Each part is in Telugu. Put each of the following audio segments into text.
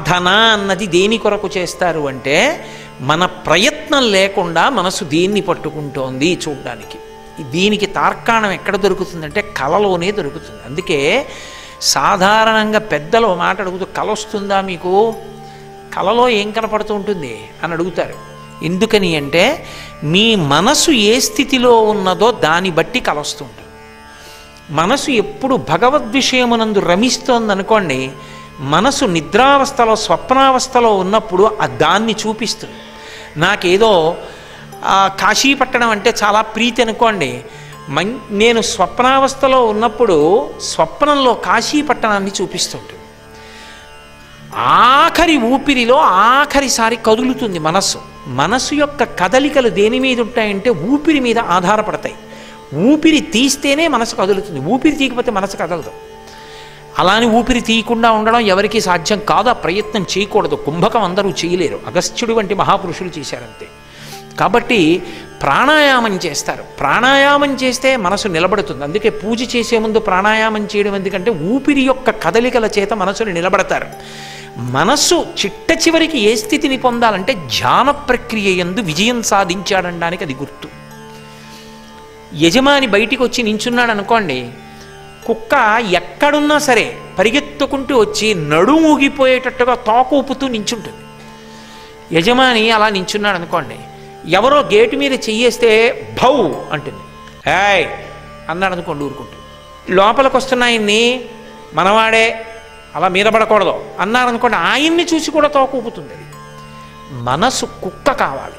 సాధన అన్నది దేని కొరకు చేస్తారు అంటే మన ప్రయత్నం లేకుండా మనసు దేన్ని పట్టుకుంటోంది చూడ్డానికి దీనికి తార్కాణం ఎక్కడ దొరుకుతుందంటే కళలోనే దొరుకుతుంది అందుకే సాధారణంగా పెద్దలు ఓ మాట అడుగుతూ కళ వస్తుందా మీకు కళలో ఏం కనపడుతూ ఉంటుంది అని అడుగుతారు ఎందుకని అంటే మీ మనసు ఏ స్థితిలో ఉన్నదో దాన్ని బట్టి కళ వస్తూ ఉంటుంది మనసు ఎప్పుడు భగవద్ విషయమునందు రమిస్తోందనుకోండి మనసు నిద్రావస్థలో స్వప్నావస్థలో ఉన్నప్పుడు ఆ దాన్ని చూపిస్తుంది నాకేదో ఆ, కాశీపట్టణం అంటే చాలా ప్రీతి అనుకోండి మం నేను స్వప్నావస్థలో ఉన్నప్పుడు స్వప్నంలో కాశీపట్టణాన్ని చూపిస్తుంటుంది ఆఖరి ఊపిరిలో ఆఖరిసారి కదులుతుంది మనస్సు మనస్సు యొక్క కదలికలు దేని మీద ఉంటాయంటే ఊపిరి మీద ఆధారపడతాయి ఊపిరి తీస్తేనే మనసు కదులుతుంది ఊపిరి తీయకపోతే మనసు కదలదు అలాని ఊపిరి తీయకుండా ఉండడం ఎవరికీ సాధ్యం కాదు ఆ ప్రయత్నం చేయకూడదు కుంభకం అందరూ చేయలేరు అగస్త్యుడు వంటి మహాపురుషులు చేశారంతే కాబట్టి ప్రాణాయామం చేస్తారు ప్రాణాయామం చేస్తే మనసు నిలబడుతుంది అందుకే పూజ చేసే ముందు ప్రాణాయామం చేయడం ఎందుకంటే ఊపిరి యొక్క కదలికల చేత మనసుని నిలబడతారు మనస్సు చిట్ట చివరికి ఏ స్థితిని పొందాలంటే ధ్యాన ప్రక్రియ ఎందు విజయం సాధించాడనడానికి అది గుర్తు యజమాని బయటికి వచ్చి నించున్నాడు అనుకోండి కుక్క ఎక్కడున్నా సరే పరిగెత్తుకుంటూ వచ్చి నడుము ఊగిపోయేటట్టుగా తోక ఊపుతూ నించుంటుంది యజమాని అలా నించున్నాడు అనుకోండి ఎవరో గేటు మీద చెయ్యేస్తే భౌ అంటుంది ఏయ్ అన్నాడు అనుకోండి ఊరుకుంటుంది లోపలికి వస్తున్న ఆయన్ని మనవాడే అలా మీద పడకూడదు అన్నారనుకోండి ఆయన్ని చూసి కూడా తోక ఊపుతుంది అది మనసు కుక్క కావాలి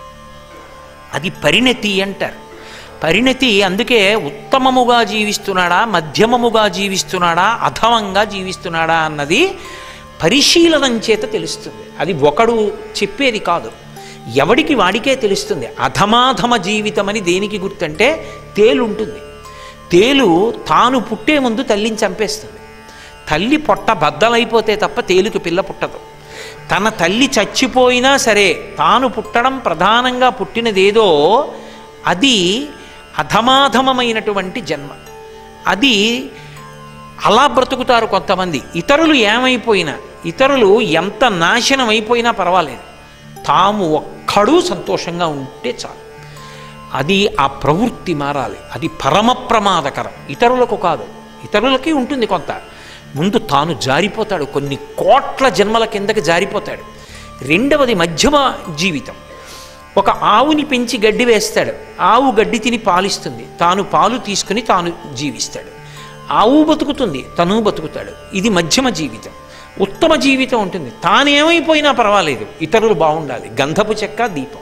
అది పరిణతి అంటారు పరిణతి అందుకే ఉత్తమముగా జీవిస్తున్నాడా మధ్యమముగా జీవిస్తున్నాడా అధమంగా జీవిస్తున్నాడా అన్నది పరిశీలనం చేత తెలుస్తుంది అది ఒకడు చెప్పేది కాదు ఎవడికి వాడికే తెలుస్తుంది అధమాధమ జీవితం అని దేనికి గుర్తంటే తేలు ఉంటుంది తేలు తాను పుట్టే ముందు తల్లిని చంపేస్తుంది తల్లి పొట్ట బద్దలైపోతే తప్ప తేలుకి పిల్ల పుట్టదు తన తల్లి చచ్చిపోయినా సరే తాను పుట్టడం ప్రధానంగా పుట్టినదేదో అది అధమాధమమైనటువంటి జన్మ అది అలా బ్రతుకుతారు కొంతమంది ఇతరులు ఏమైపోయినా ఇతరులు ఎంత నాశనం అయిపోయినా పర్వాలేదు తాము ఒక్కడూ సంతోషంగా ఉంటే చాలు అది ఆ ప్రవృత్తి మారాలి అది పరమ ప్రమాదకరం ఇతరులకు కాదు ఇతరులకి ఉంటుంది కొంత ముందు తాను జారిపోతాడు కొన్ని కోట్ల జన్మల కిందకి జారిపోతాడు రెండవది మధ్యమ జీవితం ఒక ఆవుని పెంచి గడ్డి వేస్తాడు ఆవు గడ్డి తిని పాలిస్తుంది తాను పాలు తీసుకుని తాను జీవిస్తాడు ఆవు బతుకుతుంది తను బతుకుతాడు ఇది మధ్యమ జీవితం ఉత్తమ జీవితం ఉంటుంది తానేమైపోయినా పర్వాలేదు ఇతరులు బాగుండాలి గంధపు చెక్క దీపం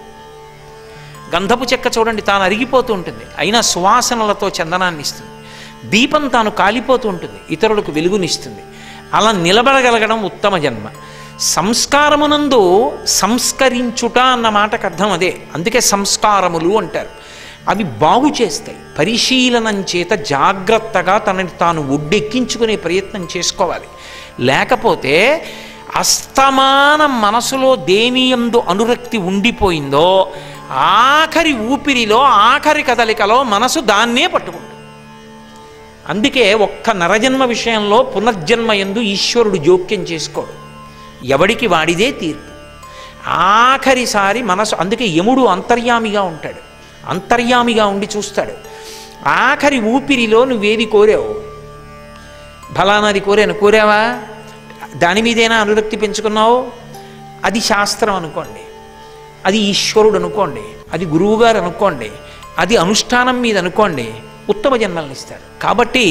గంధపు చెక్క చూడండి తాను అరిగిపోతూ ఉంటుంది అయినా సువాసనలతో చందనాన్ని ఇస్తుంది దీపం తాను కాలిపోతూ ఉంటుంది ఇతరులకు వెలుగునిస్తుంది అలా నిలబడగలగడం ఉత్తమ జన్మ సంస్కారమునందు సంస్కరించుట అన్న మాటకు అర్థం అదే అందుకే సంస్కారములు అంటారు అవి బాగు చేస్తాయి పరిశీలనం చేత జాగ్రత్తగా తనని తాను ఒడ్డెక్కించుకునే ప్రయత్నం చేసుకోవాలి లేకపోతే అస్తమాన మనసులో దేనియందు అనురక్తి ఉండిపోయిందో ఆఖరి ఊపిరిలో ఆఖరి కదలికలో మనసు దాన్నే పట్టుకుంటుంది అందుకే ఒక్క నరజన్మ విషయంలో పునర్జన్మ ఎందు ఈశ్వరుడు జోక్యం చేసుకోడు ఎవడికి వాడిదే తీర్పు ఆఖరిసారి మనసు అందుకే యముడు అంతర్యామిగా ఉంటాడు అంతర్యామిగా ఉండి చూస్తాడు ఆఖరి ఊపిరిలో నువ్వేది కోరావు ఫలానాది కోరాను కోరావా దాని మీదేనా అనురక్తి పెంచుకున్నావు అది శాస్త్రం అనుకోండి అది ఈశ్వరుడు అనుకోండి అది గురువుగారు అనుకోండి అది అనుష్ఠానం మీద అనుకోండి ఉత్తమ జన్మలను ఇస్తారు కాబట్టి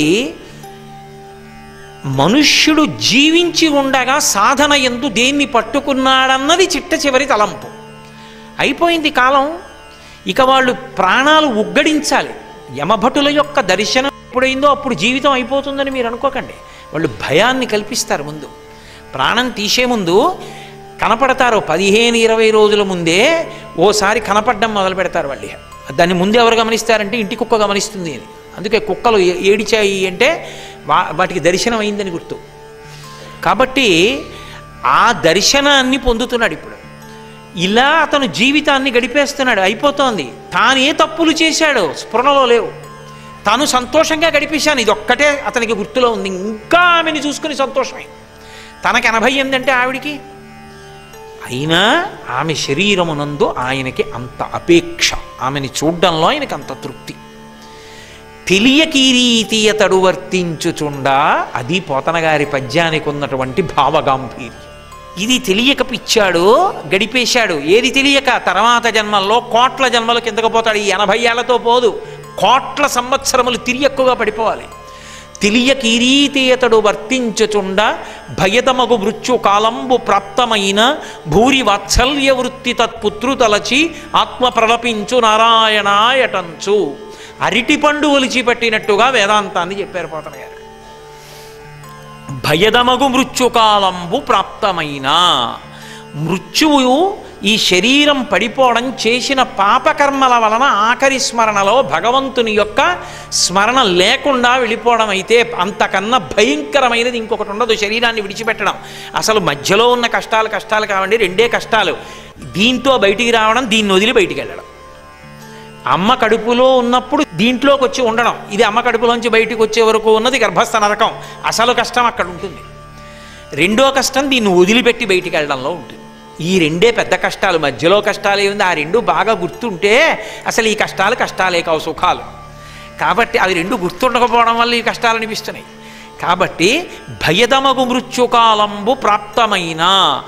మనుష్యుడు జీవించి ఉండగా సాధన ఎందు దేన్ని పట్టుకున్నాడన్నది చిట్ట చివరి తలంపు అయిపోయింది కాలం ఇక వాళ్ళు ప్రాణాలు ఉగ్గడించాలి యమభటుల యొక్క దర్శనం ఎప్పుడైందో అప్పుడు జీవితం అయిపోతుందని మీరు అనుకోకండి వాళ్ళు భయాన్ని కల్పిస్తారు ముందు ప్రాణం తీసే ముందు కనపడతారు పదిహేను ఇరవై రోజుల ముందే ఓసారి కనపడడం మొదలు పెడతారు వాళ్ళు దాన్ని ముందు ఎవరు గమనిస్తారంటే ఇంటి కుక్క గమనిస్తుంది అని అందుకే కుక్కలు ఏ- ఏడిచాయి అంటే వా వాటికి దర్శనం అయిందని గుర్తు కాబట్టి ఆ దర్శనాన్ని పొందుతున్నాడు ఇప్పుడు ఇలా అతను జీవితాన్ని గడిపేస్తున్నాడు అయిపోతోంది తాను ఏ తప్పులు చేశాడో స్ఫురణలో లేవు తాను సంతోషంగా గడిపేశాను ఇది ఒక్కటే అతనికి గుర్తులో ఉంది ఇంకా ఆమెను చూసుకుని సంతోషమే తనకు ఎనభై ఎనిమిది అంటే ఆవిడికి అయినా ఆమె శరీరమునందు ఆయనకి అంత అపేక్ష ఆమెని చూడ్డంలో ఆయనకి అంత తృప్తి తెలియకీరీతీయతడు వర్తించుచుండా అది పోతనగారి పద్యానికి ఉన్నటువంటి భావగాంభీర్యం ఇది తెలియక పిచ్చాడు గడిపేశాడు ఏది తెలియక తర్వాత జన్మల్లో కోట్ల జన్మలు కిందకు పోతాడు ఈ ఎనభై ఏళ్లతో పోదు కోట్ల సంవత్సరములు తిరియక్కుగా పడిపోవాలి తెలియకీరీతీయతడు వర్తించుచుండ భయతమగు మృత్యు కాలంబు ప్రాప్తమైన భూరి వాత్సల్య వృత్తి తత్పుత్రు తలచి ఆత్మ ప్రలపించు నారాయణాయటంచు అరిటిపండు ఒలిచిపెట్టినట్టుగా వేదాంతాన్ని చెప్పారు పోతన గారు భయదమగు మృత్యుకాలంబు ప్రాప్తమైన మృత్యువు ఈ శరీరం పడిపోవడం చేసిన పాపకర్మల వలన ఆఖరి స్మరణలో భగవంతుని యొక్క స్మరణ లేకుండా వెళ్ళిపోవడం అయితే అంతకన్నా భయంకరమైనది ఇంకొకటి ఉండదు శరీరాన్ని విడిచిపెట్టడం అసలు మధ్యలో ఉన్న కష్టాలు కష్టాలు కావండి రెండే కష్టాలు దీంతో బయటికి రావడం దీన్ని వదిలి బయటికి వెళ్ళడం అమ్మ కడుపులో ఉన్నప్పుడు దీంట్లోకి వచ్చి ఉండడం ఇది అమ్మ కడుపులోంచి బయటికి వచ్చే వరకు ఉన్నది గర్భస్థ నరకం అసలు కష్టం అక్కడ ఉంటుంది రెండో కష్టం దీన్ని వదిలిపెట్టి బయటికి వెళ్ళడంలో ఉంటుంది ఈ రెండే పెద్ద కష్టాలు మధ్యలో కష్టాలు ఏముంది ఆ రెండు బాగా గుర్తుంటే అసలు ఈ కష్టాలు కష్టాలే కావు సుఖాలు కాబట్టి అవి రెండు గుర్తుండకపోవడం వల్ల ఈ కష్టాలు అనిపిస్తున్నాయి కాబట్టి భయదమగు మృత్యుకాలంబు ప్రాప్తమైన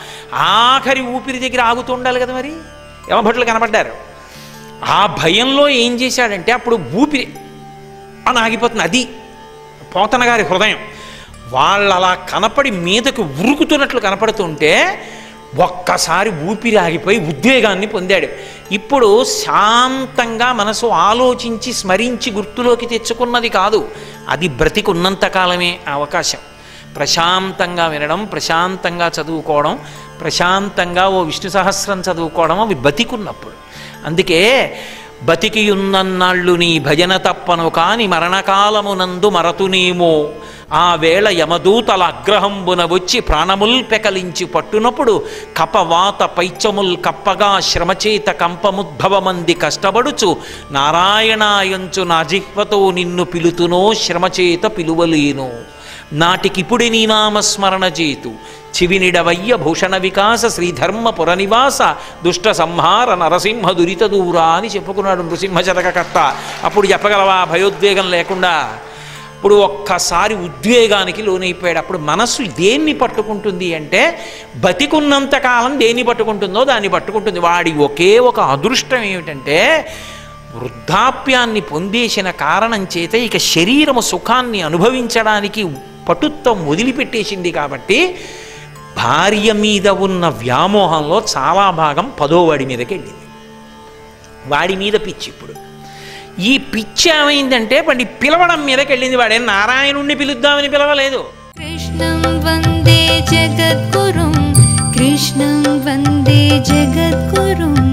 ఆఖరి ఊపిరి దగ్గర ఆగుతూ ఉండాలి కదా మరి యమభట్లు కనబడ్డారు ఆ భయంలో ఏం చేశాడంటే అప్పుడు ఊపిరి అని ఆగిపోతుంది అది పోతన గారి హృదయం వాళ్ళు అలా కనపడి మీదకు ఉరుకుతున్నట్లు కనపడుతుంటే ఒక్కసారి ఊపిరి ఆగిపోయి ఉద్వేగాన్ని పొందాడు ఇప్పుడు శాంతంగా మనసు ఆలోచించి స్మరించి గుర్తులోకి తెచ్చుకున్నది కాదు అది బ్రతికున్నంత కాలమే ఆ అవకాశం ప్రశాంతంగా వినడం ప్రశాంతంగా చదువుకోవడం ప్రశాంతంగా ఓ విష్ణు సహస్రం చదువుకోవడం అవి బతికున్నప్పుడు అందుకే బతికియున్నన్నాళ్ళు నీ భజన తప్పను కాని మరణకాలమునందు మరతునేమో ఆ వేళ యమదూతల అగ్రహంబున వచ్చి ప్రాణముల్ పెకలించి పట్టునప్పుడు కపవాత పైచముల్ కప్పగా శ్రమచేత కంపముద్భవమంది కష్టపడుచు నారాయణాయంచు నా జిహ్వతో నిన్ను పిలుతునో శ్రమచేత పిలువలేను నాటికిపుడి నీ నామస్మరణ చేతు చివినిడవయ్య భూషణ వికాస శ్రీధర్మ పురనివాస దుష్ట సంహార నరసింహ దురిత దూరా అని చెప్పుకున్నాడు నృసింహ శతకర్త అప్పుడు చెప్పగలవా భయోద్వేగం లేకుండా ఇప్పుడు ఒక్కసారి ఉద్వేగానికి లోనైపోయాడు అప్పుడు మనస్సు దేన్ని పట్టుకుంటుంది అంటే బతికున్నంత కాలం దేన్ని పట్టుకుంటుందో దాన్ని పట్టుకుంటుంది వాడి ఒకే ఒక అదృష్టం ఏమిటంటే వృద్ధాప్యాన్ని పొందేసిన కారణం చేత ఇక శరీరము సుఖాన్ని అనుభవించడానికి పటుత్వం వదిలిపెట్టేసింది కాబట్టి భార్య మీద ఉన్న వ్యామోహంలో చాలా భాగం పదో వాడి మీదకి వెళ్ళింది వాడి మీద పిచ్చి ఇప్పుడు ఈ పిచ్చి ఏమైందంటే వాడి పిలవడం మీదకి వెళ్ళింది వాడేం నారాయణుణ్ణి పిలుద్దామని పిలవలేదు कृष्णं वन्दे जगद्गुरुं कृष्णं वन्दे जगद्गुरुम्